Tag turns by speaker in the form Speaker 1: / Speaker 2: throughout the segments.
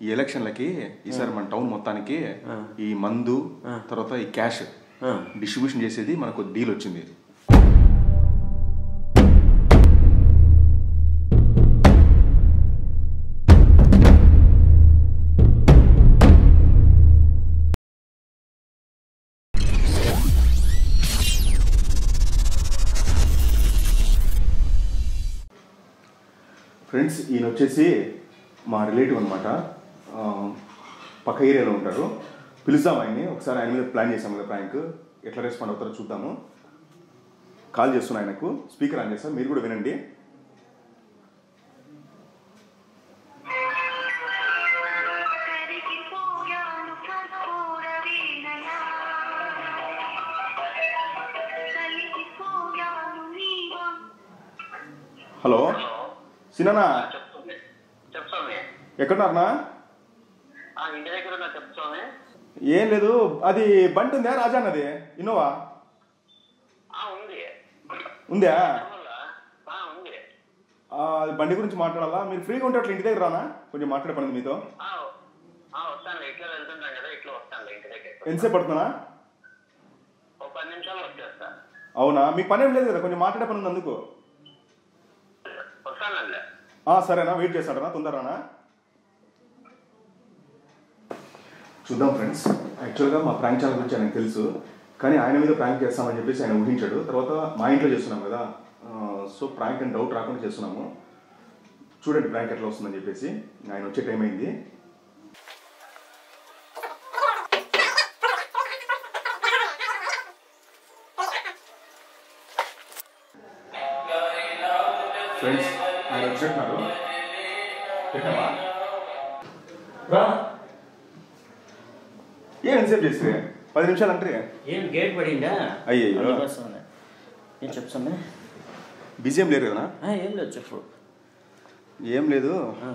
Speaker 1: ఈ ఎలక్షన్లకి ఈసారి మన టౌన్ మొత్తానికి ఈ మందు తర్వాత ఈ క్యాష్
Speaker 2: ఆ.
Speaker 1: డిస్ట్రిబ్యూషన్ చేసేది మనకు డీల్ వచ్చింది ఫ్రెండ్స్ ఈయన వచ్చేసి మా రిలేటివ్ అనమాట పక్క ఏరియాలో ఉంటారు పిలుద్దాం ఆయన్ని ఒకసారి ఆయన మీద ప్లాన్ చేసాం కదా ప్రాంక్ ఎట్లా రెస్పాండ్ అవుతారో చూద్దాము కాల్ చేస్తున్నా ఆయనకు స్పీకర్ ఆన్ చేస్తాను మీరు కూడా వినండి
Speaker 3: కరిగిపోయాను కర్పూర వీణలా కలిగిపోయాను నీవా
Speaker 1: హలో సినానా
Speaker 4: చెప్తుంది చెప్తామే
Speaker 1: ఎక్కడున్నారనా
Speaker 4: ఆ ఇంటి దగ్గర ఉన్నా చెప్తామే
Speaker 1: ఏం లేదు అది బండి ఉందా రాజా అన్నది ఇన్నోవా
Speaker 4: ఆ ఉంది
Speaker 1: ఉందా
Speaker 4: వల్ల ఆ ఉంది
Speaker 1: ఆ, అది బండి గురించి మాట్లాడాలా మీరు ఫ్రీగా ఉంటే అట్లా ఇంటి దగ్గర రానా కొంచెం మాట్లాడే పని ఉంది మీతో
Speaker 4: ఆ ఆ వస్తాను ఇట్లా వెళ్తుంటాం కదా ఇట్లా వస్తాను ఇంటి దగ్గర
Speaker 1: ఎంతసేపు పడుతున్నా
Speaker 4: ఒక పది నిమిషాలు వచ్చేస్తా
Speaker 1: అవునా మీకు పని ఏం లేదు కదా కొంచెం మాట్లాడే పని ఉంది అందుకు
Speaker 4: వస్తానండి
Speaker 1: ఆ, సరేనా వెయిట్ చేస్తాడనా తొందరనా చూద్దాం ఫ్రెండ్స్ యాక్చువల్గా మా ప్రాంక్ ఛానల్ గురించి ఆయనకు తెలుసు కానీ ఆయన మీద ప్రాంక్ చేస్తామని చెప్పేసి ఆయన ఊహించాడు తర్వాత మా ఇంట్లో చేస్తున్నాం కదా ఆ, సో ప్రాంక్ అని డౌట్ రాకుండా చేస్తున్నాము చూడండి ప్రాంక్ ఎట్లా వస్తుందని చెప్పేసి ఆయన వచ్చే టైం అయింది ఫ్రెండ్స్ ఆయన వచ్చేట్టున్నారు పెట్టావా రా ఏం ఎంతసేపు చేస్తే పది నిమిషాలు అంటే
Speaker 2: ఏం గేట్ పడిందా
Speaker 1: అయ్యయ్యో.
Speaker 2: అందుకోసమే. ఏం చెప్తామే
Speaker 1: బిజీ ఏం లేరు కదా
Speaker 2: ఏం లేదు చెప్పు
Speaker 1: ఏం లేదు
Speaker 2: ఆ,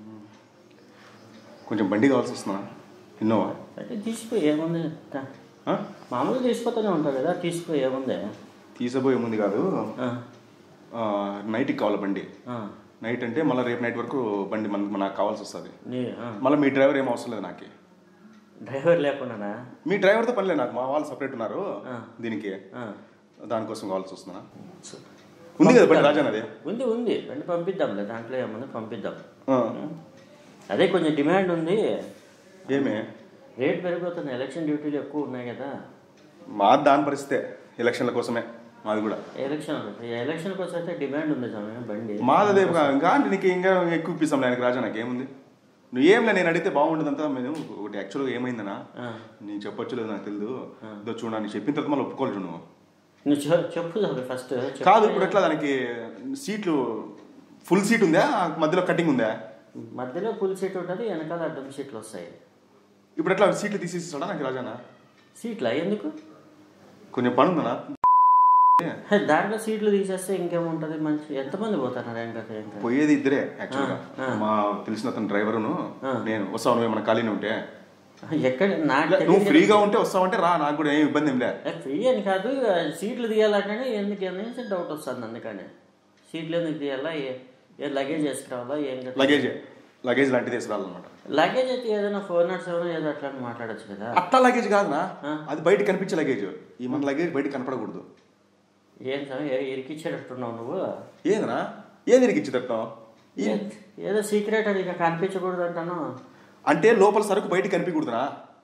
Speaker 1: కొంచెం బండి కావాల్సి వస్తుందా ఇన్నోవా
Speaker 2: అయితే తీసుకో ఏముంది కా-
Speaker 1: ఆ?
Speaker 2: మామూలుగా తీసిపోతూనే ఉంటావు కదా తీసుకో ఏముంది
Speaker 1: తీసబోయే ముందు కాదు
Speaker 2: ఆ,
Speaker 1: ఆ, నైట్కి కావాలి బండి
Speaker 2: ఆ,
Speaker 1: నైట్ అంటే మళ్ళీ రేపు నైట్ వరకు బండి మన నాకు కావాల్సి వస్తుంది
Speaker 2: నీ ఆ.
Speaker 1: మళ్ళీ మీ డ్రైవర్ ఏం అవసరం లేదు నాకు
Speaker 2: డ్రైవర్ లేకున్నానా
Speaker 1: మీ డ్రైవర్తో పని లేదు నాకు మా వాళ్ళు సపరేట్ ఉన్నారు
Speaker 2: ఆ.
Speaker 1: దీనికి
Speaker 2: ఆ.
Speaker 1: దానికోసం కావాల్సి వస్తుందా ఉంది కదా బండి రాజా అది
Speaker 2: ఉంది ఉంది రండి పంపిద్దాంలే దాంట్లో ఏముంది పంపిద్దాం
Speaker 1: ఆ.
Speaker 2: అదే కొంచెం డిమాండ్ ఉంది
Speaker 1: ఏమే
Speaker 2: రేట్ పెరిగిపోతుంది ఎలక్షన్ డ్యూటీలు ఎక్కువ ఉన్నాయి కదా
Speaker 1: మా దాని పరిస్థితే ఎలక్షన్ల కోసమే మాది కూడా
Speaker 2: ఎలక్షన్ ఎలక్షన్ కోసం అయితే డిమాండ్ ఉంది సమయం బండి
Speaker 1: మాది అదే ఇంకా అంటే నీకు ఇంకా ఎక్కువ ఇప్పిస్తాం ఆయనకి రాజా నాకు ఏముంది నువ్వు ఏంలే నేను అడిగితే బాగుండదంతా మేము ఒకటి యాక్చువల్గా ఏమైందనా
Speaker 2: ఆ.
Speaker 1: నేను చెప్పొచ్చు లేదు నాకు తెలియదు ఇదో చూడ నీకు చెప్పిన తర్వాత మళ్ళీ ఒప్పుకోవాలి చూడు నువ్వు
Speaker 2: నువ్వు చె- చెప్పు చెప్పు ఫస్ట్
Speaker 1: కాదు ఇప్పుడు ఎట్లా దానికి సీట్లు ఫుల్ సీట్ ఉందా మధ్యలో కటింగ్ ఉందా
Speaker 2: మధ్యలో ఫుల్ సీట్ ఉంటుంది వెనకాల అడ్డం సీట్లు వస్తాయి
Speaker 1: ఇప్పుడు ఎట్లా సీట్లు తీసేస్తాడా నాకు రాజానా
Speaker 2: సీట్లా ఎందుకు
Speaker 1: కొంచెం పని ఉందనా
Speaker 2: హే, దాంట్లో సీట్లు తీసేస్తే ఇంకేముంటది మంచి ఎంతమంది పోతున్నారు ఇంకా ఇంకా
Speaker 1: పోయేది ఇద్దరే యాక్చువల్గా
Speaker 2: ఆ, ఆ.
Speaker 1: మా తెలిసిన అతను డ్రైవరును
Speaker 2: ఆ.
Speaker 1: నేను వస్తావు నువ్వు ఏమైనా ఖాళీనే ఉంటే
Speaker 2: ఎక్కడ నాకు
Speaker 1: లే, నువ్వు ఫ్రీగా ఉంటే వస్తావంటే రా నాకు కూడా ఏం ఇబ్బంది ఏం లే
Speaker 2: ఫ్రీ అని కాదు సీట్లు తీయాలంటేనే ఎందుకు అనేసి డౌట్ వస్తుంది అందుకని సీట్లు ఎందుకు తీయాలా ఏ- ఏ లగేజ్ వేసుకురావాలా ఏం కదా
Speaker 1: లగేజ్ లగేజ్ లాంటిది తీసుకురావాలన్నమాట
Speaker 2: లగేజ్ అయితే ఏదైనా ఫోర్ నాట్ సెవెన్ ఏదో అట్లా మాట్లాడచ్చు కదా
Speaker 1: అట్లా లగేజ్ కాదునా
Speaker 2: ఆ.
Speaker 1: అది బయట కనిపించే లగేజ్ ఈ మన లగేజ్ బయట కనపడకూడదు
Speaker 2: ఏం సమయం ఇరికిచ్చేటట్టున్నావు నువ్వు
Speaker 1: ఏందనా ఏది నీకు ఇచ్చేటట్టు
Speaker 2: ఏ- ఏదో సీక్రెట్ అది ఇక కనిపించకూడదు అంటాను
Speaker 1: అంటే లోపల సరుకు బయట కనిపించకూడదునా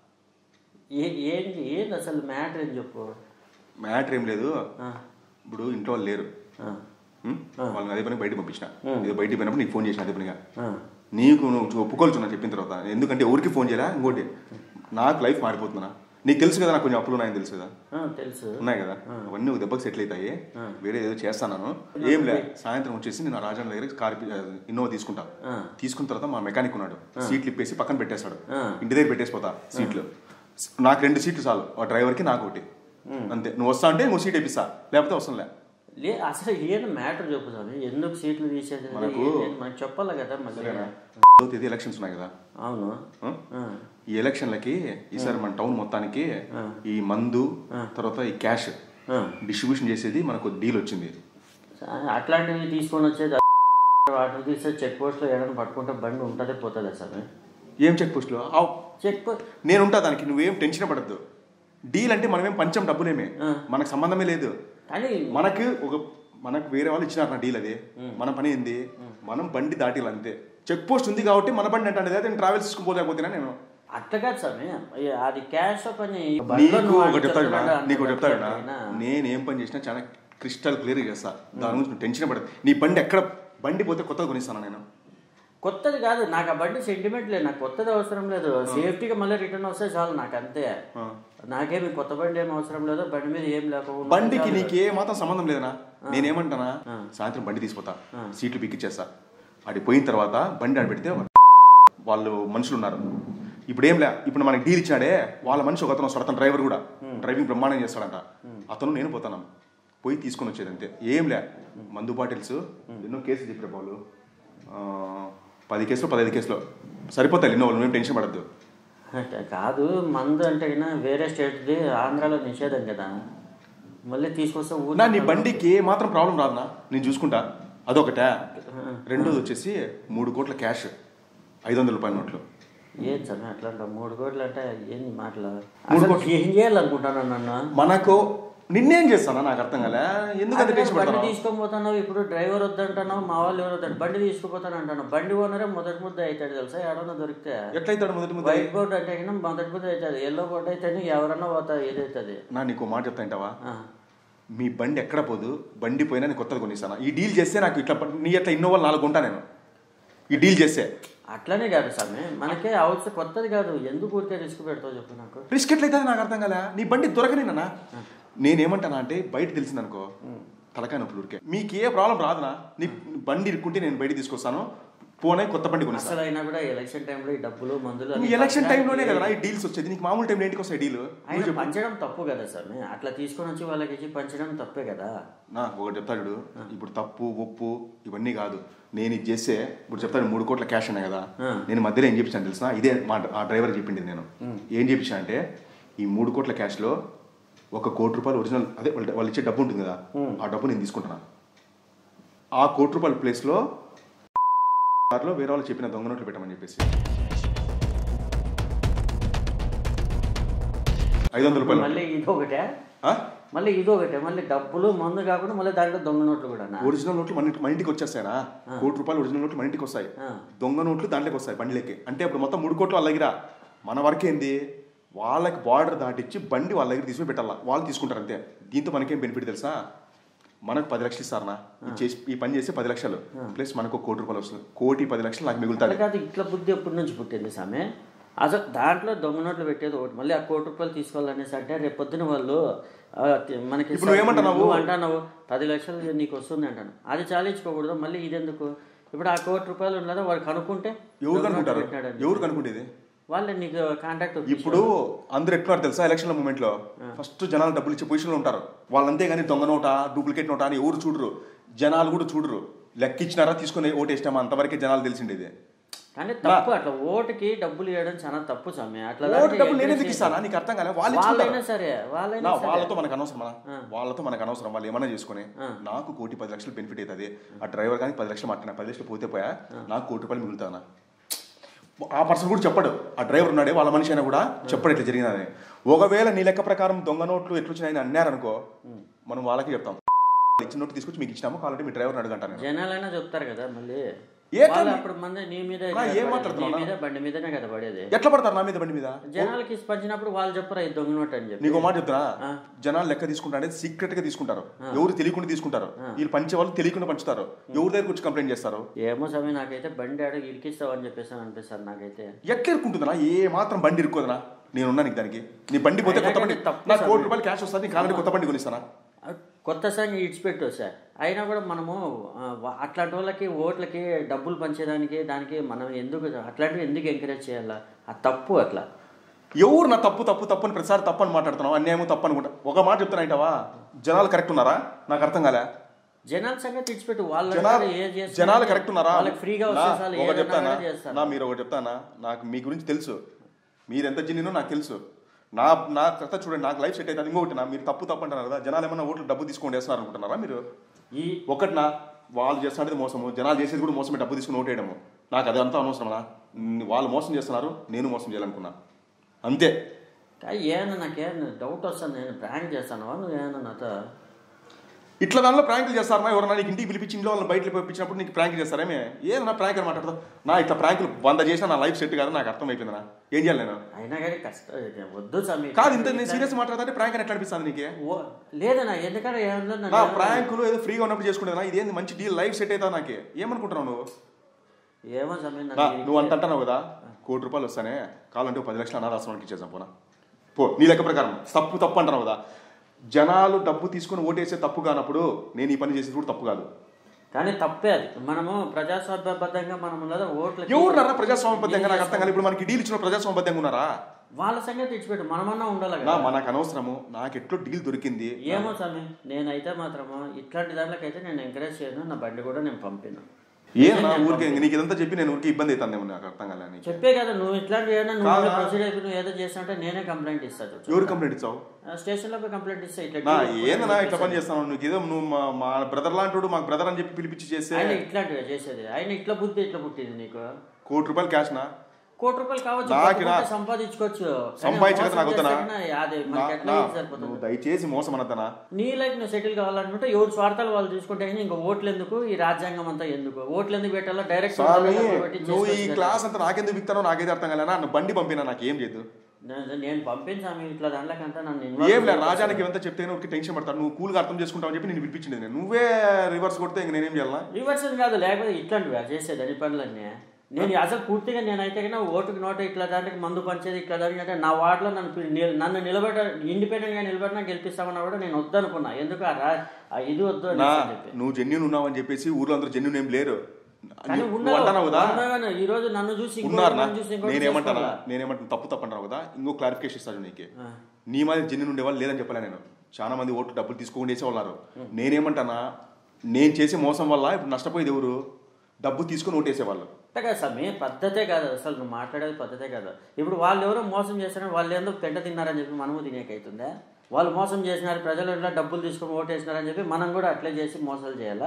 Speaker 2: ఏ ఏంటి ఏంది అసలు మ్యాటర్ ఏం చెప్పు
Speaker 1: మ్యాటర్ ఏం లేదు
Speaker 2: ఆ,
Speaker 1: ఇప్పుడు ఇంట్లో వాళ్ళు లేరు
Speaker 2: ఆ,
Speaker 1: ఉం? వాళ్ళని అదే పని బయట పంపించిన
Speaker 2: ఉం.
Speaker 1: ఏదో బయటికి పోయినప్పుడు నీకు ఫోన్ చేసిన అదే పనిగా
Speaker 2: ఆ.
Speaker 1: నీకు నువ్వు ఒప్పుకోవచ్చు చెప్పిన తర్వాత ఎందుకంటే ఎవరికి ఫోన్ చేయాలా ఇంకోటి నాకు లైఫ్ మారిపోతుందా నీకు తెలుసు కదా నాకు కొంచెం అప్పులు ఉన్నాయని తెలుసు కదా
Speaker 2: ఆ, తెలుసు
Speaker 1: ఉన్నాయి కదా అవన్నీ ఒక దెబ్బకి సెటిల్ అవుతాయి వేరే ఏదో చేస్తాను ఏం లే సాయంత్రం వచ్చేసి నేను ఆ రాజాన్ దగ్గర కార్ ఇన్నోవా తీసుకుంటా
Speaker 2: ఆ.
Speaker 1: తీసుకున్న తర్వాత మా మెకానిక్ ఉన్నాడు సీట్లు ఇప్పేసి పక్కన పెట్టేస్తాడు
Speaker 2: ఆ.
Speaker 1: ఇంటి దగ్గర పెట్టేసిపోతా సీట్లు నాకు రెండు సీట్లు చాలు ఆ డ్రైవర్కి నాకు ఒకటి అంతే నువ్వు వస్తా అంటే నువ్వు సీట్ ఇప్పిస్తా లేకపోతే వస్తుందిలే
Speaker 2: లే అసలు ఏంది మ్యాటర్ చెప్పు స్వామి ఎందుకు సీట్లు తీసేది
Speaker 1: మనకు-
Speaker 2: ఏంది? మనకు చెప్పాలి కదా మళ్ళీ
Speaker 1: తేదీ ఎలక్షన్స్ ఉన్నాయి కదా
Speaker 2: అవును
Speaker 1: ఆ?
Speaker 2: ఆ,
Speaker 1: ఈ ఎలక్షన్లకి ఈసారి మన టౌన్ మొత్తానికి ఈ మందు తర్వాత ఈ క్యాష్
Speaker 2: ఆ.
Speaker 1: డిస్ట్రిబ్యూషన్ చేసేది మనకు డీల్ వచ్చింది
Speaker 2: అట్లాంటివి తీసుకొని వచ్చేది వాటిని తీస్తే చెక్ పోస్ట్లో ఏదైనా పట్టుకుంటే బండి ఉంటుందే పోతుంది స్వామి
Speaker 1: ఏం చెక్ పోస్టులు ఆ-
Speaker 2: చెక్ పో-
Speaker 1: నేను ఉంటా దానికి నువ్వేం టెన్షన్ పడద్దు డీల్ అంటే మనమేం పంచం డబ్బులేమే
Speaker 2: ఆ.
Speaker 1: మనకు సంబంధమే లేదు
Speaker 2: కానీ
Speaker 1: మనకు ఒక మనకు వేరే వాళ్ళు ఇచ్చినారు నా డీల్ అది మన పని ఏంది మనం బండి దాటిలు అంతే చెక్ పోస్ట్ ఉంది కాబట్టి మన బండి అంటే అదే నేను ట్రావెల్స్ తీసుకుపోలేకపోతున్నా నేను
Speaker 2: అట్లా కాదు స్వామి అయ్య, అది క్యాష్ పని బండ్లో
Speaker 1: నీకు
Speaker 2: నువ్వు
Speaker 1: ఒకటి చెప్తాడు
Speaker 2: ఆడించకుండా
Speaker 1: నీకు ఒకటి చెప్తాడు
Speaker 2: అయినా
Speaker 1: నేను ఏం పని చేసినా చాలా క్రిస్టల్ క్లియర్ చేస్తా దాని గురించి నువ్వు టెన్షన్ పడదు నీ బండి ఎక్కడ బండి పోతే కొత్తగా కొనిస్తాను నేను
Speaker 2: కొత్తది కాదు నాకు ఆ బండి సెంటిమెంట్ లేదు నాకు కొత్తది అవసరం లేదు సేఫ్టీగా మళ్ళీ రిటర్న్ వస్తే చాలు నాకు అంతే నాకేమి కొత్త బండి ఏం అవసరం లేదు బండి మీద ఏం లేకపోతే
Speaker 1: బండికి నీకు ఏ మాత్రం సంబంధం లేదనా నేనేమంటానా సాయంత్రం బండి తీసిపోతా సీట్లు పిక్కిచ్చేస్తా అది పోయిన తర్వాత బండి ఆడ పెడితే వాళ్ళు మనుషులు ఉన్నారు ఇప్పుడు ఏం లే ఇప్పుడు మనకి డీల్ ఇచ్చాడే వాళ్ళ మనిషి ఒక అతను వస్తాడు అతను డ్రైవర్ కూడా డ్రైవింగ్ బ్రహ్మాండం చేస్తాడంట అతను నేను పోతాను పోయి తీసుకొని వచ్చేది అంతే ఏం లే మందు బాటిల్స్ ఎన్నో కేసులు చెప్పారు వాళ్ళు ఆ, పది కేసులు పదహైదు కేసులు సరిపోతాయి ఎన్నో వాళ్ళు మేము టెన్షన్ పడద్దు
Speaker 2: అంటే కాదు మందు అంటే గిన వేరే స్టేట్ది ఆంధ్రాలో నిషేధం కదా మళ్ళీ తీసుకొస్తే ఊరు
Speaker 1: నా నీ బండికి ఏ మాత్రం ప్రాబ్లం రాదునా నేను చూసుకుంటా అదొకటే రెండోది వచ్చేసి మూడు కోట్ల క్యాష్ ఐదు వందల రూపాయల నోట్లు
Speaker 2: ఏం చదివి అట్లా అంటావు? మూడు కోట్లు అంటే ఏంది మాటలు
Speaker 1: మూడు
Speaker 2: అసలు ఏం చేయాలనుకుంటాను నన్ను
Speaker 1: మనకు నిన్నేం చేస్తానా నాకు అర్థం కాలే ఎందుకు అంత
Speaker 2: అదే
Speaker 1: టెన్షన్
Speaker 2: బండి
Speaker 1: పడతాను
Speaker 2: తీసుకొని పోతున్నావు ఇప్పుడు డ్రైవర్ వద్దంటున్నావు మా వాళ్ళు ఎవరు వద్దంటారు బండి తీసుకుపోతాను అంటాను బండి ఓనరే మొదటి ముద్ద అవుతాడు తెలుసా ఎవడన్నా దొరికితే
Speaker 1: ఎట్లయితాడు మొదటి ముద్ద
Speaker 2: వైట్ బోర్డు అంటే గిన మొదటి ముద్ద అవుతుంది ఎల్లో బోర్డు అయితే ఎవరన్నా పోతా ఏదైతుంది
Speaker 1: నా నీకు మాట చెప్తా వింటావా మీ బండి ఎక్కడ పోదు బండి పోయినా నేను కొత్తది కొనిస్తాను ఈ డీల్ చేస్తే నాకు ఇట్లా ప- నీ అట్లా ఇన్నోవా నాలుగు ఉంటా నేను ఈ డీల్ చేస్తే
Speaker 2: అట్లనే కాదు స్వామి మనకే అవసరం కొత్తది కాదు ఎందుకు ఊరికే రిస్క్ పెడతావు చెప్పు నాకు
Speaker 1: రిస్క్ ఎట్లయితుంది నాకు అర్థం కాలే నీ బండి దొరకని నాన్న నేనేమంటానా అంటే బయట తెలిసిందనుకో తలకాయ నొప్పులు ఊరికే మీకు ఏ ప్రాబ్లం రాదునా నీ బండి ఇరుక్కుంటే నేను బయట తీసుకొస్తాను పోనే కొత్త బండి కొనిస్తాను
Speaker 2: అసలు అయినా కూడా ఎలక్షన్ టైంలో ఈ డబ్బులు మందులు
Speaker 1: నీ
Speaker 2: అన్ని
Speaker 1: ఎలక్షన్ టైంలోనే
Speaker 2: పంచడానికి
Speaker 1: కదా ఈ డీల్స్ వచ్చేది నీకు మామూలు టైంలో ఏంటికి వస్తాయి డీల్
Speaker 2: ఆయన పంచడం తప్పు కదా స్వామి అట్లా తీసుకొని వచ్చి వాళ్ళకి ఇచ్చి పంచడం తప్పే కదా
Speaker 1: నాకు ఒకటి చెప్తాడు చూడు, ఇప్పుడు తప్పు ఒప్పు ఇవన్నీ కాదు నేను ఇది చేస్తే ఇప్పుడు చెప్తాడు మూడు కోట్ల క్యాష్ ఉన్నాయి కదా
Speaker 2: ఆ.
Speaker 1: నేను మధ్యలో ఏం చెప్పించాను తెలిసిన ఇదే మా ఆ డ్రైవర్ చెప్పింది నేను ఏం చెప్పించా అంటే ఈ మూడు కోట్ల క్యాష్లో ఒక కోటి రూపాయలు ఒరిజినల్ అదే వాళ్ళ- వాళ్ళు ఇచ్చే డబ్బు ఉంటుంది కదా ఆ డబ్బు నేను తీసుకుంటున్నా ఆ కోటి రూపాయల ప్లేస్లో లో వేరే వాళ్ళు చెప్పిన దొంగ నోట్లు పెట్టమని చెప్పేసి ఐదు వందల రూపాయలు
Speaker 2: మళ్ళీ ఇది ఒకటే
Speaker 1: ఆ?
Speaker 2: మళ్ళీ ఇది ఒకటే మళ్ళీ డబ్బులు మందు కాకుండా మళ్ళీ దాంట్లో దొంగ నోట్లు కూడా
Speaker 1: ఒరిజినల్ నోట్లు మన ఇంటి- మన ఇంటికి వచ్చేస్తాయనా కోటి రూపాయలు ఒరిజినల్ నోట్లు మన ఇంటికి వస్తాయి
Speaker 2: ఆ.
Speaker 1: దొంగ నోట్లు దాంట్లోకి వస్తాయి బండిలోకి అంటే ఇప్పుడు మొత్తం మూడు కోట్లు వాళ్ళ దగ్గర మన వరకు ఏంది వాళ్ళకి బార్డర్ దాటిచ్చి బండి వాళ్ళ దగ్గర తీసుకుని పెట్టాలా వాళ్ళు తీసుకుంటారు అంతే దీంతో మనకేం బెనిఫిట్ తెలుసా మనకు పది లక్షలు ఇస్తారనా ఇది చేసి ఈ పని చేస్తే పది లక్షలు ప్లస్ మనకు ఒక కోటి రూపాయలు వస్తుంది కోటి పది లక్షలు నాకు
Speaker 2: అట్లా
Speaker 1: మిగులుతాయి
Speaker 2: కాదు ఇట్లా బుద్ధి ఎప్పటి నుంచి పుట్టింది సామె అసలు దాంట్లో దొంగ నోట్లు పెట్టేది ఒకటి మళ్ళీ ఆ కోటి రూపాయలు తీసుకోవాలనేసి అంటే రేపు పొద్దున వాళ్ళు ఆ, తి- మనకి
Speaker 1: ఇప్పుడు నువ్వేమంటున్నావు?
Speaker 2: నువ్వు అంటున్నావు పది లక్షలు నీకు వస్తుంది అంటాను అది చాలించుకోకూడదు మళ్ళీ ఇదెందుకు ఇప్పుడు ఆ కోటి రూపాయలు ఉన్నదా వాడు కనుక్కుంటే
Speaker 1: ఎవరు
Speaker 2: దొంగ నోట్లు
Speaker 1: కనుక్కుంటారు
Speaker 2: పెట్టాడని.
Speaker 1: ఎవరు కనుక్కుంటేది
Speaker 2: వాళ్ళే నీకు కాంటాక్ట్
Speaker 1: ఇప్పుడు అందరూ ఎట్లున్నారు తెలుసా ఎలక్షన్ మూమెంట్ లో ఫస్ట్ జనాలు డబ్బులు ఇచ్చే పొజిషన్ లో ఉంటారు వాళ్ళంతే కానీ దొంగ నోటా డూప్లికేట్ నోటా అని ఎవరు చూడరు జనాలు కూడా చూడరు లెక్క ఇచ్చినారా తీసుకుని ఓటు వేసినామా అంతవరకే జనాలు తెలిసిండేది
Speaker 2: కానీ తప్పు అట్లా ఓటుకి డబ్బులు ఇవ్వడం చాలా తప్పు సమయం అట్లా
Speaker 1: ఓటు
Speaker 2: దానికి
Speaker 1: డబ్బులు నేను
Speaker 2: encourage
Speaker 1: ఎందుకు ఇస్తానా నీకు అర్థం కాలే వాళ్ళు
Speaker 2: వాళ్ళైనా
Speaker 1: ఇచ్చుకుంటారు.
Speaker 2: సరే వాళ్ళైనా
Speaker 1: నా
Speaker 2: సరే
Speaker 1: వాళ్ళతో మనకు అనవసరమా వాళ్ళతో మనకు అనవసరం వాళ్ళు ఏమైనా చేసుకుని నాకు కోటి పది లక్షలు బెనిఫిట్ అవుతుంది ఆ డ్రైవర్ కానీ పది లక్షలు మాట్లాడినా పది లక్షలు పోతే పోయా నాకు కోటి రూపాయలు మిగులుతానా ఆ పర్సన్ కూడా చెప్పడు ఆ డ్రైవర్ ఉన్నాడే వాళ్ళ మనిషి అయినా కూడా చెప్పడు ఇట్లా జరిగిందని ఒకవేళ నీ లెక్క ప్రకారం దొంగ నోట్లు ఎట్లొచ్చినాయని అన్నారనుకో మనం వాళ్ళకి చెప్తాం ఇచ్చిన నోటు తీసుకొచ్చి మీకు ఇచ్చినాము కావాలంటే మీ డ్రైవర్ని అడగంటాను నేను
Speaker 2: జనాలైనా చెప్తారు కదా మళ్ళీ
Speaker 1: ఏ
Speaker 2: వాళ్ళు
Speaker 1: కానీ-
Speaker 2: అప్పుడు మంది నీ మీద
Speaker 1: నా
Speaker 2: కదా
Speaker 1: ఏం
Speaker 2: పడేది.
Speaker 1: మాట్లాడుతున్నావు
Speaker 2: నీ మీద బండి మీదనే కదా పడేది
Speaker 1: ఎట్లా పడతారు నా మీద బండి మీద
Speaker 2: జనాలకి పంచినప్పుడు వాళ్ళు చెప్పరా ఇది దొంగ నోట్ అని చెప్పి
Speaker 1: నీకు మాట చెప్తున్నా జనాలు లెక్క తీసుకుంటారు అనేది సీక్రెట్ గా తీసుకుంటారు ఎవరు తెలియకుండా తీసుకుంటారు వీళ్ళు పంచే వాళ్ళు తెలియకుండా పంచుతారు ఎవరి దగ్గర వచ్చి కంప్లైంట్ చేస్తారు
Speaker 2: ఏమో సమయం నాకైతే బండి ఆడ ఇరికిస్తావని చెప్పేసి అనిపిస్తుంది నాకైతే
Speaker 1: ఎట్లా ఇరుక్కుంటుందా ఏ మాత్రం బండి ఇరుక్కోదనా నేనున్నా నీకు దానికి నీ బండి పోతే
Speaker 2: అయినా
Speaker 1: కొత్త బండి
Speaker 2: కానీ తప్పు
Speaker 1: నాకు కోటి రూపాయలు క్యాష్ వస్తుంది నీకు కావాలంటే కొత్త బండి కొనిస్తానా
Speaker 2: ఆ కొత్త సంఘం ఇడిచిపెట్టు సార్ అయినా కూడా మనము ఆ, వా- అట్లాంటి వాళ్ళకి ఓట్లకి డబ్బులు పంచేదానికి దానికి మనం ఎందుకు అట్లాంటివి ఎందుకు ఎంకరేజ్ చేయాలా ఆ తప్పు అట్లా
Speaker 1: ఎవరు నా తప్పు తప్పు తప్పు అని ప్రతిసారి తప్పు అని మాట్లాడుతున్నావు అన్యాయం తప్పు అనుకుంటా ఒక మాట చెప్తున్నా జనాలు కరెక్ట్ ఉన్నారా నాకు అర్థం కాలే
Speaker 2: జనాల సంగతి ఇడిచిపెట్టు వాళ్ళు
Speaker 1: జనాలు
Speaker 2: ఏం చేస్తున్నారు?
Speaker 1: జనాలు కరెక్ట్ ఉన్నారా
Speaker 2: వాళ్ళకి ఫ్రీగా
Speaker 1: నా,
Speaker 2: వస్తే చాలు,
Speaker 1: ఒకటి
Speaker 2: ఏదైనా
Speaker 1: చెప్తానా
Speaker 2: కూడా చేస్తారు.
Speaker 1: నా మీరు ఒకటి చెప్తానా నాకు మీ గురించి తెలుసు మీరు ఎంత జిన్నినో నాకు తెలుసు నా నా కథ చూడండి నాకు లైఫ్ సెట్ అవుతుంది ఇంకొకటి నా మీరు తప్పు తప్పు అంటున్నారు కదా జనాలు ఏమన్నా ఓట్లు డబ్బు తీసుకొని వేస్తున్నారు అనుకుంటున్నారా మీరు
Speaker 2: ఈ
Speaker 1: ఒకటి నా వాళ్ళు చేస్తున్నది మోసము జనాలు చేసేది కూడా మోసమే డబ్బు తీసుకుని ఓటేయడము నాకు అదంతా అనవసరమా మ్, వాళ్ళు మోసం చేస్తున్నారు నేను మోసం చేయాలనుకున్నా అంతే
Speaker 2: కానీ ఏమన్నా నాకేమన్నా డౌట్ వస్తుంది నేను ప్రాంక్ చేస్తాను నువ్వు ఏమన్నా నాతో
Speaker 1: ఇట్లా దానిలో ప్రాంకులు చేస్తారా ఎవరన్నా నీకు ఇంటికి పిలిపించి ఇంట్లో వాళ్ళని బయటకు పంపించినప్పుడు నీకు ప్రాంక్ చేస్తారేమే ఏదన్నా ప్రాంక్ అని మాట్లాడతావు నా ఇట్లా ప్రాంకులు వంద చేసినా నా లైఫ్ సెట్ కాదు నాకు అర్థం అయిపోయింది ఏం చేయాలి నేను
Speaker 2: అయినా కానీ కష్టం ఇది వద్దు సమీ
Speaker 1: కాదు ఇంత నేను సీరియస్ మాట్లాడతాంటే ప్రాంక్ అని ఎట్లా అనిపిస్తుంది నీకే
Speaker 2: ఓ లేదన్నా ఎందుకంటే ఏమన్నా
Speaker 1: నా
Speaker 2: నన్ను-
Speaker 1: ప్రాంకులు ఏదో ఫ్రీగా ఉన్నప్పుడు చేసుకుంటా ఇదేంది మంచి డీల్ లైఫ్ సెట్ అవుతా నాకే ఏమనుకుంటున్నావు నువ్వు
Speaker 2: ఏమో సమీ
Speaker 1: నా,
Speaker 2: నన్ను
Speaker 1: నువ్వు అంత అంటున్నావు కదా కోటి రూపాయలు వస్తానే కావాలంటే ఓ పది లక్షలు అనాథాశ్రమానికి ఇచ్చేసాం పోనా పో నీ లెక్క ప్రకారం తప్పు తప్పు అంటున్నావు కదా జనాలు డబ్బు తీసుకొని ఓటేసే తప్పు కానప్పుడు నేను ఈ పని చేసేది కూడా తప్పు కాదు
Speaker 2: కానీ తప్పే అది మనము ప్రజాస్వామ్యబద్ధంగా మనం ఉన్నదా ఓట్లు
Speaker 1: ఎవరు ప్రజాస్వామ్యబద్ధంగా నాకు అర్థం కాదు ఇప్పుడు మనకి డీల్ ఇచ్చిన ప్రజాస్వామ్యబద్ధంగా ఉన్నారా
Speaker 2: వాళ్ళ సంగతి ఇచ్చిపెట్టు మనమన్నా ఉండాలి
Speaker 1: నా
Speaker 2: కదా
Speaker 1: మనకు అనవసరము నాకు ఎట్లో డీల్ దొరికింది
Speaker 2: ఏమో స్వామి నేనైతే మాత్రము ఇట్లాంటి దాంట్లోకైతే నేను ఎంకరేజ్ చేయను నా బండి కూడా నేను పంపిను
Speaker 1: ఏం నా ఊరికే నీకు ఇదంతా చెప్పి నేను ఊరికి ఇబ్బంది అవుతానేమో నాకు అర్థం కాలే నీకు.
Speaker 2: చెప్పే కదా నువ్వు ఇట్లాంటి ఏదైనా నువ్వు
Speaker 1: కాదా?
Speaker 2: ప్రొసీడ్ అయిపోయి నువ్వు ఏదో చేసినట్టే నేనే కంప్లైంట్ ఇస్తాను
Speaker 1: ఎవరు కంప్లైంట్ ఇచ్చావు
Speaker 2: స్టేషన్లో పోయి కంప్లైంట్ ఇస్తా ఇట్లా
Speaker 1: నా
Speaker 2: డీల్
Speaker 1: ఏందన్నా ఇట్లా పని చేస్తాను నువ్వు ఏదో నువ్వు మా మా బ్రదర్ లాంటి మాకు బ్రదర్ అని చెప్పి పిలిపించి చేస్తే
Speaker 2: ఆయన ఇట్లాంటివి చేసేది ఆయన ఇట్లా బుద్ధి ఇట్లా పుట్టింది నీకు
Speaker 1: కోటి రూపాయలు క్యాష్ నా
Speaker 2: కోటి రూపాయలు కావచ్చు
Speaker 1: నాకు
Speaker 2: పట్టుకుంటే
Speaker 1: నా-
Speaker 2: సంపాదించుకోవచ్చు కానీ
Speaker 1: సంపాదించక
Speaker 2: మోసం
Speaker 1: నాకు వద్దనా?
Speaker 2: చేస్తే నా- అది మనకి ఎట్లా
Speaker 1: నా-
Speaker 2: ఇది సరిపోతుంది
Speaker 1: నువ్వు దయచేసి మోసం అనద్దనా
Speaker 2: నీ లైఫ్ నువ్వు సెటిల్ కావాలనుకుంటే ఎవరు స్వార్థాలు వాళ్ళు చూసుకుంటే కానీ ఇంకా ఓట్లు ఎందుకు ఈ రాజ్యాంగం అంతా ఎందుకు ఓట్లు ఎందుకు పెట్టాలో డైరెక్ట్
Speaker 1: స్వామి నువ్వు ఈ క్లాస్ అంతా నాకెందుకు బిక్తానో నాకైతే అర్థం కాలేనా నన్ను బండి పంపినా నాకు ఏం చేయదు
Speaker 2: నేను పంపించాము ఇట్లా దాంట్లోకంతా నన్ను
Speaker 1: ఏం
Speaker 2: involve
Speaker 1: లేదు రాజానికి ఎంత చెప్తే ఊరికి టెన్షన్ పడతాను నువ్వు కూల్గా అర్థం చేసుకుంటావని చెప్పి నేను పిలిపించింది నేను నువ్వే రివర్స్ కొడితే ఇంక నేనేం చేయాలా
Speaker 2: రివర్స్ కాదు లేకపోతే ఇట్లాంటివి చేసేది అన్ని పనులన్నీ నేను అసలు పూర్తిగా నేనైతే కన్నా ఓటుకి నోట ఇట్లా దానికి మందు పంచేది ఇట్లా దానికి అంటే నా వార్డులో నన్ను పి- నిల- నన్ను నిలబెట్ట ఇండిపెండెంట్గా నిలబెట్టినా గెలిపిస్తామన్నా కూడా నేను వద్దనుకున్నా ఎందుకు ఆ రా- ఆ ఇది వద్దు
Speaker 1: నా
Speaker 2: అనేసి చెప్పి
Speaker 1: నువ్వు జెన్యున్ ఉన్నావని చెప్పేసి ఊర్లో అందరూ జెన్యున్ ఏం లేరు
Speaker 2: కానీ
Speaker 1: నువ్వు
Speaker 2: ఉన్నారు.
Speaker 1: అంటున్నావు కదా
Speaker 2: ఉన్నాగానే ఈ రోజు నన్ను చూసి ఇంకోటి
Speaker 1: ఉన్నారు నా
Speaker 2: నన్ను చూసి ఇంకోటి
Speaker 1: నేనేమంటానా
Speaker 2: చేసుకోవాలా?
Speaker 1: నేనేమంటాను తప్పు తప్పు అంటాను కదా ఇంకో క్లారిఫికేషన్ ఇస్తాను నీకు
Speaker 2: ఆ.
Speaker 1: నీ మాది జెన్యున్ ఉండేవాళ్ళు లేదని చెప్పలే నేను చాలా మంది ఓట్లు డబ్బులు తీసుకోకుండా చేసే ఉన్నారు నేనేమంటానా నేను చేసే మోసం వల్ల ఇప్పుడు నష్టపోయేది ఎవరు డబ్బు తీసుకొని ఓటేసేవాళ్ళు
Speaker 2: అంతే కదా స్వామి పద్ధతే కాదు అసలు నువ్వు మాట్లాడేది పద్ధతే కాదు ఇప్పుడు వాళ్ళు ఎవరో మోసం చేస్తారని వాళ్ళు ఎందుకు పెంట తిన్నారని చెప్పి మనము తినేకైతుందా వాళ్ళు మోసం చేసినారు ప్రజలు ఎట్లా డబ్బులు తీసుకొని ఓటేసినారని చెప్పి మనం కూడా అట్లే చేసి మోసాలు చేయాలా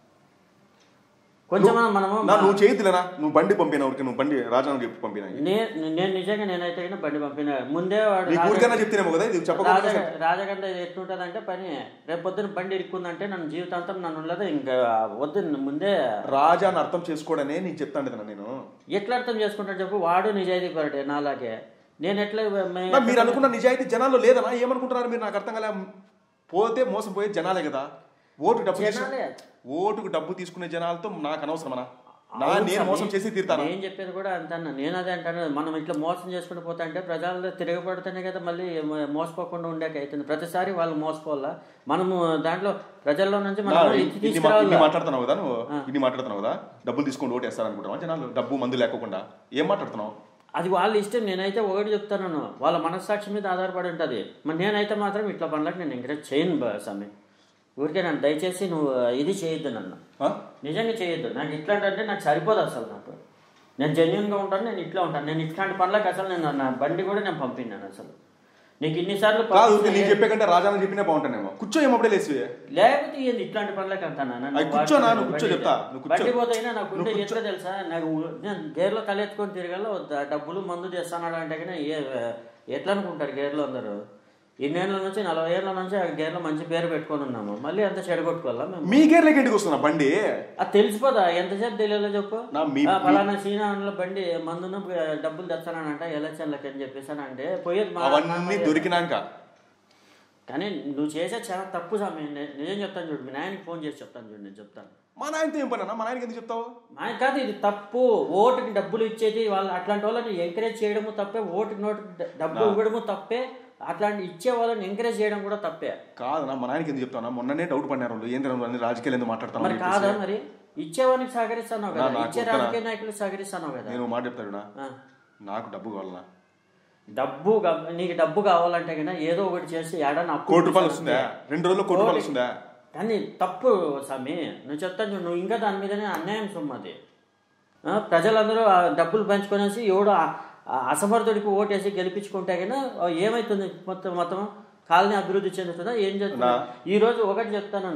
Speaker 2: కొంచెం మనము
Speaker 1: నా నువ్వు చేయొద్దులేనా నువ్వు బండి పంపిన ఊరికి నువ్వు బండి రాజానికి చెప్పి పంపిన
Speaker 2: నే- నేను నిజంగా నేనైతే కన్నా బండి పంపిన ముందే వాడు
Speaker 1: నీ
Speaker 2: రాజా-
Speaker 1: ఊరికైనా చెప్తేనేమో కదా ఇది చెప్పకుండా
Speaker 2: రాజా రాజగంట ఎట్లుంటదంటే పని రేపు పొద్దున బండి ఇరుక్కుందంటే నన్ను జీవితాంతం నన్ను ఉండదు ఇంకా వద్దు ముందే
Speaker 1: రాజాని అర్థం చేసుకోవడనే నీకు చెప్తాను కదా నేను
Speaker 2: ఎట్లా అర్థం చేసుకుంటాడు చెప్పు వాడు నిజాయితీ పడే నాలాగే నేను ఎట్లా మే-
Speaker 1: నా మీరు అనుకున్న నిజాయితీ జనాల్లో లేదనా ఏమనుకుంటున్నారు మీరు నాకు అర్థం కాలే పోతే మోసం పోయే జనాలే కదా ఓటు డబ్బు తీసుకు-
Speaker 2: జనాలే.
Speaker 1: ఓటుకు డబ్బు తీసుకునే జనాలతో నాకు అనవసరమనా నా
Speaker 2: అవును
Speaker 1: నేను
Speaker 2: స్వామి.
Speaker 1: మోసం చేసి తీరుతాను
Speaker 2: నేను చెప్పేది కూడా అంత నేను అదే అంటాను మనం ఇట్లా మోసం చేసుకుంటూ పోతా అంటే ప్రజలు తిరగబడితేనే కదా మళ్ళీ మో- మోసపోకుండా ఉండేక అవుతుంది ప్రతిసారి వాళ్ళు మోసపోవాలా మనము దాంట్లో ప్రజల్లో నుంచి
Speaker 1: నా
Speaker 2: మనం
Speaker 1: ఇన్ని
Speaker 2: ఇది
Speaker 1: మా- ఇన్ని
Speaker 2: తీసుకురావాలా
Speaker 1: మాట్లాడుతున్నావు కదా నువ్వు ఇన్ని మాట్లాడుతున్నావు కదా డబ్బులు తీసుకొని ఓటు వేస్తారు అనుకుంటావా జనాలు డబ్బు మందు లేకుండా ఏం మాట్లాడుతున్నావు
Speaker 2: అది వాళ్ళ ఇష్టం నేనైతే ఒకటి చెప్తాను వాళ్ళ మనస్సాక్షి మీద ఆధారపడి ఉంటుంది మరి నేనైతే మాత్రం ఇట్లా పనులకు నేను ఎంకరేజ్ చేయను బా స్వామి ఊరికే నన్ను దయచేసి నువ్వు ఇది చేయొద్దు నన్ను
Speaker 1: ఆ?
Speaker 2: నిజంగా చేయొద్దు నాకు ఇట్లాంటి అంటే నాకు సరిపోదు అసలు నాకు నేను జెన్యున్గా ఉంటాను నేను ఇట్లా ఉంటాను నేను ఇట్లాంటి పనులకు అసలు నేను నా బండి కూడా నేను పంపినాను అసలు నీకు ఇన్నిసార్లు
Speaker 1: కాదు
Speaker 2: పంపిస్తే
Speaker 1: నేను చెప్పే కంటే రాజాని చెప్పినా బాగుంటానేమో కూర్చో ఏమప్పుడే లేసి
Speaker 2: లేకపోతే ఏంది ఇట్లాంటి పనులకు అంటానా నన్ను
Speaker 1: అయ్ కూర్చో నా, నువ్వు కూర్చో
Speaker 2: బండి-
Speaker 1: చెప్తా, నువ్వు కూర్చో.
Speaker 2: బండి పోతేనా నాకు ఉండే
Speaker 1: నువ్వు
Speaker 2: ఎట్లా తెలుసా నాకు నేను గేర్లో తలెత్తుకొని తిరగాల డబ్బులు మందు తెస్తానాడు అంటే కానీ ఏ ఎట్లా అనుకుంటారు గేర్లో అందరూ ఇన్నేళ్ళ నుంచి నలభై ఏళ్ళ నుంచి ఆ గేర్లో మంచి పేరు పెట్టుకొని ఉన్నాము మళ్ళీ అంత చెడగొట్టుకోవాలా మేము
Speaker 1: మీ గేర్లకి ఎందుకు వస్తున్నా బండి
Speaker 2: అది తెలిసిపోదా ఎంతసేపు తెలియాలో చెప్పు
Speaker 1: నా మీ-
Speaker 2: ఆ, ఫలానా సీనాలో బండి మందును ఆ, డబ్బులు తెస్తానంట ఎలక్షన్లకి అని చెప్పేసానంటే పోయేది మా-
Speaker 1: అవన్నీ
Speaker 2: మా-
Speaker 1: దొరికినాక
Speaker 2: కానీ నువ్వు చేసే చాలా తప్పు సమయం నిజం చెప్తాను చూడు మీ నాయనకి ఫోన్ చేసి చెప్తాను చూడు నేను చెప్తాను
Speaker 1: మా నాయనతో ఏం పని అన్న మా నాయనకి ఎందుకు చెప్తావు
Speaker 2: ఆయన కాదు ఇది తప్పు ఓటుకి డబ్బులు ఇచ్చేది వాళ్ళు అట్లాంటి వాళ్ళని ఎంకరేజ్ చేయడము తప్పే ఓటుకి నోటు డబ్బు ఇవ్వడము తప్పే అట్లాంటి ఇచ్చే వాళ్ళని ఎంకరేజ్ చేయడం కూడా తప్పే
Speaker 1: కాదన్నా మా నాయనకి ఎందుకు చెప్తావు మొన్ననే డౌట్ పడినారు వాళ్ళు ఏంద్ర నువ్వు అన్ని రాజకీయాలు ఎందుకు మాట్లాడతాను
Speaker 2: మరి కాదా మరి ఇచ్చేవానికి సహకరిస్తాను కదా
Speaker 1: నా- నాకు
Speaker 2: ఇచ్చే
Speaker 1: వద్దురా.
Speaker 2: రాజకీయ నాయకులు సహకరిస్తాను కదా
Speaker 1: నేను ఒక మాట చెప్తాడు
Speaker 2: ఆ.
Speaker 1: నాకు డబ్బు కావాలన్నా
Speaker 2: డబ్బు కా- నీకు డబ్బు కావాలంటే కన్నా ఏదో ఒకటి చేసి ఏడన్నా అప్పు
Speaker 1: కోటి రూపాయలు
Speaker 2: తీసుకోవాలి.
Speaker 1: వస్తుందా రెండు రోజుల్లో కోటి రూపాయలు వస్తుందా
Speaker 2: కానీ తప్పు స్వామి నువ్వు చెప్తాను చూడు, నువ్వు ఇంకా దాని మీదనే అన్యాయం సొమ్మది ఆ, ప్రజలందరూ ఆ డబ్బులు పంచుకొనేసి ఎవడు ఆ- ఆ అసమర్థుడికి ఓటేసి గెలిపించుకుంటే కన్నా ఏమవుతుంది మొత్తం మొత్తం కాలనీ అభివృద్ధి చెందుతుందా ఏం చెప్తున్నా ఈ రోజు ఒకటి చెప్తానన్నా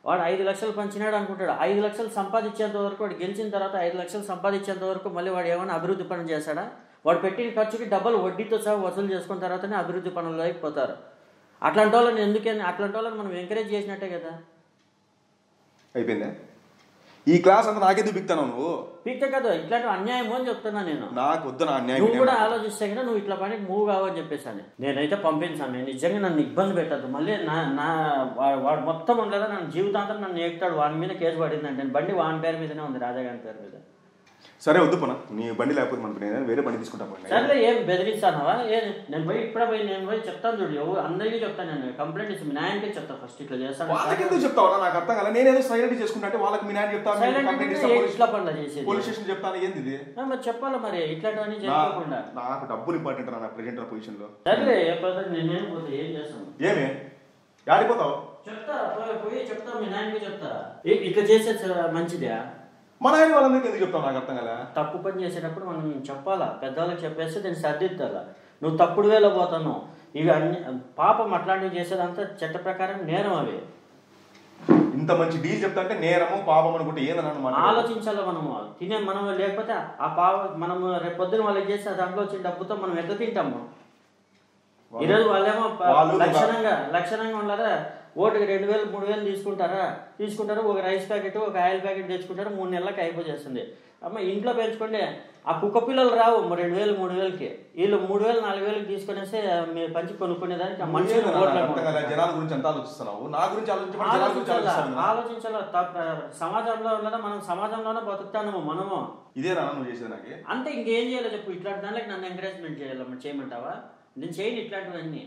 Speaker 2: వాడు ఐదు లక్షలు పంచినాడు అనుకుంటాడు ఐదు లక్షలు సంపాదించేంత వరకు వాడు గెలిచిన తర్వాత ఐదు లక్షలు సంపాదించేంత వరకు మళ్ళీ వాడు ఏమైనా అభివృద్ధి పనులు చేస్తాడా వాడు పెట్టిన ఖర్చుకి డబ్బులు వడ్డీతో సహా వసూలు చేసుకున్న తర్వాతనే అభివృద్ధి పనుల్లోకి పోతారు అట్లాంటి వాళ్ళని ఎందుకని అట్లాంటి వాళ్ళని మనం ఎంకరేజ్ చేసినట్టే కదా
Speaker 1: అయిపోయిందా ఈ క్లాస్ అంతా నాకెందుకు బిక్తాను నువ్వు
Speaker 2: పీక్తే కదా ఇట్లాంటి అన్యాయము అని చెప్తున్నా నేను
Speaker 1: నాకు వద్దు నా అన్యాయం
Speaker 2: నువ్వు కూడా ఆలోచిస్తే కదా నువ్వు ఇట్లా పని మూవ్ కావని చెప్పేసాను నేనైతే పంపించాను నేను నిజంగా నన్ను ఇబ్బంది పెట్టద్దు మళ్ళీ నా నా వా- వాడు మొత్తం ఉండదా నన్ను జీవితాంతం నన్ను ఎక్కుతాడు వాని మీద కేసు పడిందంటే బండి వాని పేరు మీదనే ఉంది రాజాగారి పేరు మీద
Speaker 1: సరే వద్దు పోనా నీ బండి లేకపోతే మనకు నేను వేరే బండి తీసుకుంటా పోనీ.
Speaker 2: సర్లే ఏం బెదిరిస్తానవా ఏ నేను పోయి ఇప్పుడే పోయి నేను పోయి చెప్తాను చూడు ఎవరు అందరికీ చెప్తాను నేను కంప్లైంట్ ఇచ్చి న్యాయానికి చెప్తాను ఫస్ట్ ఇట్లా చేస్తాను
Speaker 1: వాళ్ళకి ఎందుకు చెప్తావు నాకు అర్థం కాలే నేనేదో సైలెంట్ చేసుకుంటా అంటే వాళ్ళకి మీ నాయన చెప్తా
Speaker 2: Silent
Speaker 1: కంప్లైంట్
Speaker 2: అంటే ఏ ఇట్లా పనులు చేసేది
Speaker 1: పోలీస్ స్టేషన్ చెప్తాను ఏంది ఇది
Speaker 2: ఆ, మరి చెప్పాలా మరి ఇట్లాంటివన్నీ
Speaker 1: నా-
Speaker 2: చేసుకోకుండా
Speaker 1: నాకు డబ్బులు ఇంపార్టెంట్ నా ప్రెజెంట్ పొజిషన్ లో
Speaker 2: సర్లే ఏ పద్ధతి నేనేం పోతే ఏం చేస్తాను
Speaker 1: ఏమి ఆడిపోతావు
Speaker 2: చెప్తా పోయి పోయి చెప్తా మీ నాయనకి చెప్తా ఇ- ఇట్లా చేసే చ- మంచిదా
Speaker 1: మన ఆయన వాళ్ళందరికీ ఎందుకు చెప్తావు నాకు అర్థం కాలే
Speaker 2: తప్పు పని చేసేటప్పుడు మనం చెప్పాలా పెద్దవాళ్ళకి చెప్పేస్తే దీన్ని సర్దిద్దాలా నువ్వు తప్పుడు వేలో పోతాను ఇవి అన్ని పాపం అట్లాంటివి చేసేదంతా చట్ట ప్రకారం నేరం అవి
Speaker 1: ఇంత మంచి డీల్ చెప్తా అంటే నేరము పాపం అనుకుంటే ఏందని అన్నమాట
Speaker 2: ఆలోచించాలి మనము తినే మనం లేకపోతే ఆ పావ మనము రేపు పొద్దున వాళ్ళకి చేస్తే దాంట్లో వచ్చిన డబ్బుతో మనం ఎట్లా తింటాము ఈరోజు వాళ్ళేమో ప-
Speaker 1: వాళ్ళు
Speaker 2: లక్షణంగా లక్షణంగా ఉన్నారా ఓటుకి రెండు వేలు మూడు వేలు తీసుకుంటారా తీసుకుంటారు ఒక రైస్ ప్యాకెట్ ఒక ఆయిల్ ప్యాకెట్ తెచ్చుకుంటారు మూడు నెలలకు అయిపోచేస్తుంది అమ్మ ఇంట్లో పెంచుకోండి ఆ కుక్క పిల్లలు రావు మ- రెండు వేలు మూడు వేలకి వీళ్ళు మూడు వేలు నాలుగు వేలకి తీసుకునేస్తే మీరు పంచి కొనుక్కునేదానికి ఆ మనిషి
Speaker 1: నాకు
Speaker 2: ఓట్లు
Speaker 1: అర్థం కాలే జనాల గురించి ఎంత ఆలోచిస్తున్నావు నా గురించి ఆలోచించమని జనాల గురించి
Speaker 2: ఆలోచించాలా
Speaker 1: ఆలోచిస్తాను
Speaker 2: ఆలోచించాలా తప్ప- సమాజంలో ఉన్నదా మనం సమాజంలోనే బతుకుతాము మనము
Speaker 1: ఇదేనా నువ్వు చేసేది నాకు
Speaker 2: అంతే ఇంకేం చేయాలో చెప్పు ఇట్లాంటి దానికి నన్ను ఎంకరేజ్మెంట్ చేయాలమ్మా చేయమంటావా నేను చేయను ఇట్లాంటివన్నీ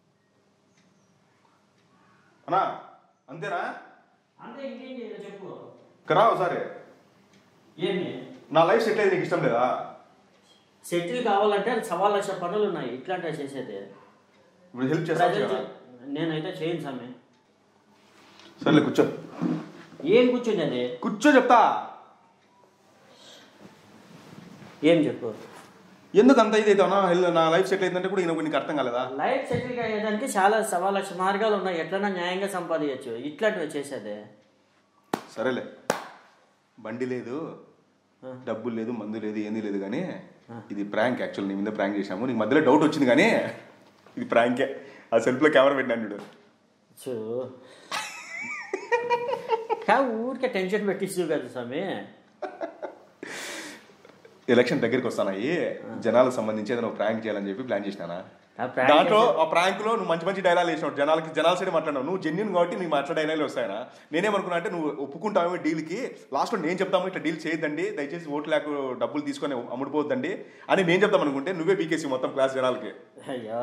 Speaker 1: అన్నా అంతేనా
Speaker 2: అంతే ఇంకేం చేయాలో చెప్పు
Speaker 1: కరా ఒకసారి
Speaker 2: ఏమి
Speaker 1: నా లైఫ్ సెటిల్ అయ్యేది నీకు ఇష్టం లేదా
Speaker 2: సెటిల్ కావాలంటే సవా లక్ష పనులు ఉన్నాయి ఇట్లాంటివి చేసేది
Speaker 1: ఇప్పుడు హెల్ప్ చేస్తాను
Speaker 2: ప్రజలు
Speaker 1: కదా
Speaker 2: చే- నేనైతే చేయను స్వామి
Speaker 1: సర్లే కూర్చో
Speaker 2: ఏం కూర్చునేది
Speaker 1: కూర్చో చెప్తా
Speaker 2: ఏం చెప్పు
Speaker 1: ఎందుకు అంత ఇది అవునా హెల్- నా లైఫ్ సెటిల్ అయిందంటే కూడా ఈయన నీకు అర్థం కాలేదా
Speaker 2: లైఫ్ సెటిల్ అయ్యేదానికి చాలా సవా లక్ష మార్గాలు ఉన్నాయి ఎట్లన్నా న్యాయంగా సంపాదించచ్చు ఇట్లాంటివి చేసేది
Speaker 1: సరేలే బండి లేదు డబ్బులు లేదు మందు లేదు ఏంది లేదు కానీ ఇది ప్రాంక్ యాక్చువల్ నీ మీద ప్రాంక్ చేశాము నీకు మధ్యలో డౌట్ వచ్చింది కానీ ఇది ప్రాంకే ఆ సెల్ఫ్లో కెమెరా పెట్టినాను చూడు
Speaker 2: చూ కా ఊరికే టెన్షన్ పెట్టిస్తూ కదా స్వామి
Speaker 1: ఎలక్షన్ దగ్గరికి వస్తానాయి జనాలకు సంబంధించి ఏదైనా ప్రాంక్ చేయాలని చెప్పి ప్లాన్ చేసినానా
Speaker 2: ఆ prank
Speaker 1: దాంట్లో
Speaker 2: చేసే-
Speaker 1: ఆ ప్రాంక్ లో నువ్వు మంచి మంచి డైలాగ్ వేసినావు జనాలకి జనాల సైడ్ మాట్లాడినావు నువ్వు జెన్యున్ కాబట్టి నీకు మాట్లాడే డైలాగ్ వస్తాయనా నేనేమనుకున్నా అంటే నువ్వు ఒప్పుకుంటావేమో డీల్ కి లాస్ట్ లో నేను చెప్తాము ఇట్లా డీల్ చేయొద్దండి దయచేసి ఓట్లు లేక డబ్బులు తీసుకొని అమ్ముడుపోవద్దండి అని నేను చెప్తాం అనుకుంటే నువ్వే బీకేసి మొత్తం క్లాస్ జనాలకి
Speaker 2: అయ్యో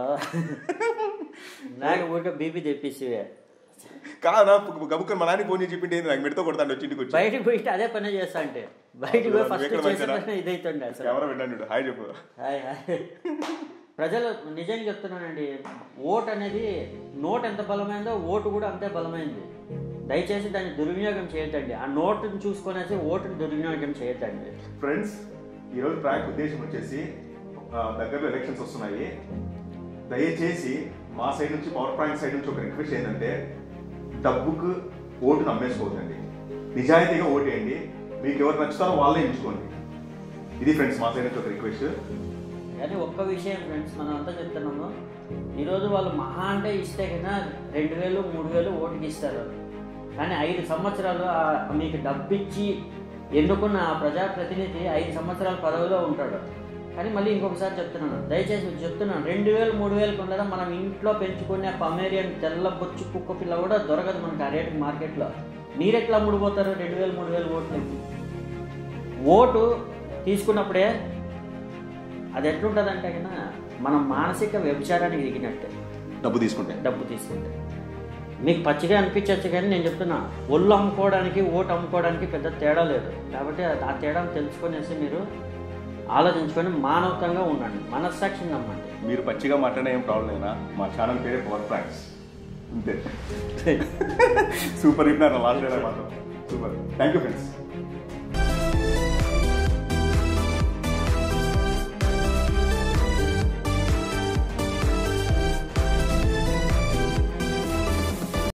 Speaker 2: నాకు ఊరికే బీపీ తెప్పిస్తే
Speaker 1: కాదా గబుక్కని మా నాన్న ఫోన్ చేసి చెప్పింటే ఏంది నాకు మెడతో కొడతాను వచ్చి ఇంటికి వచ్చి
Speaker 2: బయటికి పోయి అదే పని చేస్తా అంటే బయటికి పోయి ఫస్ట్
Speaker 1: ఎక్కడ
Speaker 2: చేసే
Speaker 1: మంచిదా?
Speaker 2: పని ఇదైతుండే అసలు
Speaker 1: కెమెరా పెట్టాను చూడు హాయ్ చెప్పు
Speaker 2: హాయ్ హాయ్ ప్రజలు నిజంగా చెప్తున్నానండి ఓట్ అనేది నోట్ ఎంత బలమైందో ఓటు కూడా అంతే బలమైంది దయచేసి దాన్ని దుర్వినియోగం చేయొద్దండి ఆ నోటుని చూసుకొనేసి ఓటుని దుర్వినియోగం చేయొద్దండి
Speaker 1: ఫ్రెండ్స్ ఈరోజు ప్రాంక్ ఉద్దేశం వచ్చేసి ఆ, దగ్గరలో ఎలక్షన్స్ వస్తున్నాయి దయచేసి మా సైడ్ నుంచి పవర్ ప్రాంక్ సైడ్ నుంచి ఒక రిక్వెస్ట్ ఏంటంటే డబ్బుకు ఓటును అమ్మేసుకోవద్దండి నిజాయితీగా ఓటేయండి మీకు ఎవరు నచ్చుతారో వాళ్ళే ఎంచుకోండి ఇది ఫ్రెండ్స్ మా సైడ్ నుంచి ఒక రిక్వెస్ట్
Speaker 2: కానీ ఒక్క విషయం ఫ్రెండ్స్ మనం అంతా చెప్తున్నాము ఈరోజు వాళ్ళు మహా అంటే ఇస్తే కన్నా రెండు వేలు మూడు వేలు ఓటుకి ఇస్తారు కానీ ఐదు సంవత్సరాలు ఆ- మీకు డబ్బిచ్చి ఎన్నుకున్న ఆ ప్రజాప్రతినిధి ఐదు సంవత్సరాల పదవిలో ఉంటాడు కానీ మళ్ళీ ఇంకొకసారి చెప్తున్నాను దయచేసి మీకు చెప్తున్నాను రెండు వేలు మూడు వేలు ఉండదా మనం ఇంట్లో పెంచుకునే పమేరియన్ తెల్ల బొచ్చు కుక్క పిల్ల కూడా దొరకదు మనకి ఆ రేటు మార్కెట్లో మీరెట్లా అమ్ముడుపోతారు రెండు వేలు మూడు వేలు ఓట్లు ఓటు తీసుకున్నప్పుడే అది ఎట్లుంటుందంటే కన్నా మనం మానసిక వ్యభిచారానికి దిగినట్టే
Speaker 1: డబ్బు తీసుకుంటే
Speaker 2: డబ్బు తీసుకుంటే మీకు పచ్చిగా అనిపించవచ్చు కానీ నేను చెప్తున్నా ఒళ్ళు అమ్ముకోవడానికి ఓటు అమ్ముకోవడానికి పెద్ద తేడా లేదు కాబట్టి ఆ తేడాను తెలుసుకొనేసి మీరు ఆలోచించుకొని మానవతంగా ఉండండి మనస్సాక్షిని నమ్మండి
Speaker 1: మీరు పచ్చిగా మాట్లాడే ఏం ప్రాబ్లం లేదా మా ఛానల్ పేరే పవర్ ప్రాంక్స్ అంతే సూపర్ చెప్పినారు లాస్ట్ మాత్రం సూపర్ థ్యాంక్ యూ ఫ్రెండ్స్